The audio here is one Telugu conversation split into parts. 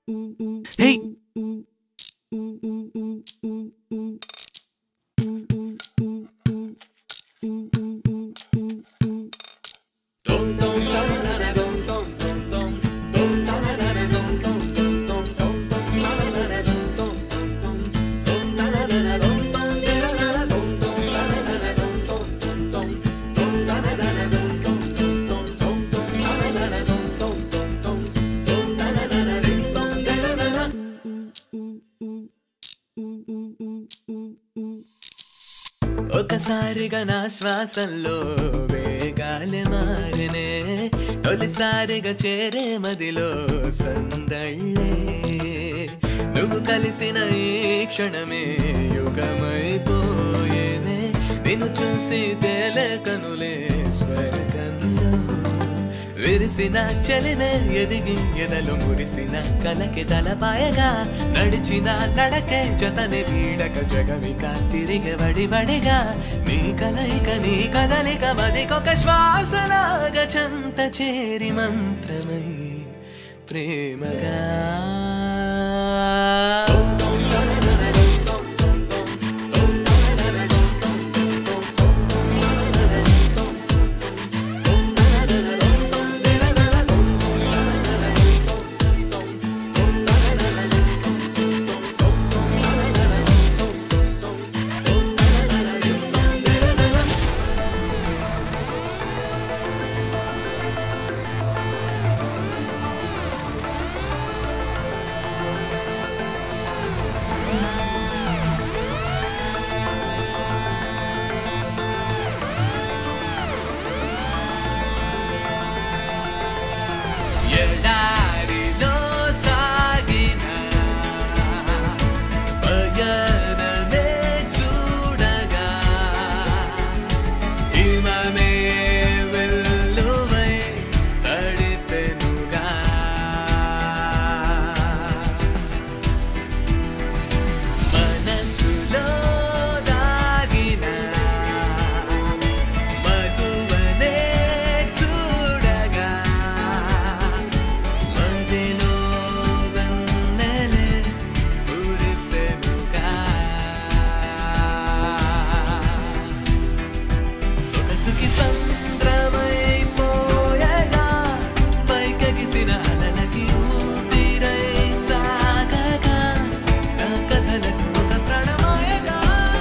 హే ఒకసారిగా నా శ్వాసంలో వేగాలి మారినే తొలిసారిగా చేరే మదిలో సందళ్ళే నువ్వు కలిసిన ఈ క్షణమే యుగమైపోయేనే నిన్ను చూసి తేలే కనులే స్వర్గంలో విరిసిన చలినే ఎదిగి ఎదలు మురిసిన కలకి తలపాయగా నడిచిన నడకే జతని వీడక జగమిక తిరిగి వడి వడిగా నీ కలయిక నీ కదలిక మదికొక శ్వాసలాగా చంత చేరి మంత్రమై ప్రేమగా ఎడారిలో సాగిన పయనమే చూడగా హిమమే వెల్లువై తడిపెనుగా మనసులో దాగిన మగువనే చూడగా మదిలో వెన్నెలే కురిసెనుగా సొగసుకి సంద్రమైపోయగా పైకెగిసిన అలలకి ఊపిరై సాగగా నా కథలకు ఒక ప్రణమాయగా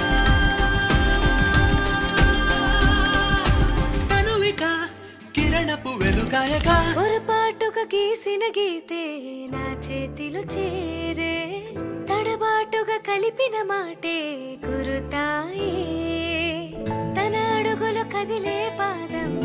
తనువిక కిరణపు వెలుగాయగా పొరపాటుగా గీసిన గీతే నా చేతిలో చేరే తడబాటుగా కలిపిన మాటే గురుతాయే తన అడుగులు కదిలే పాదం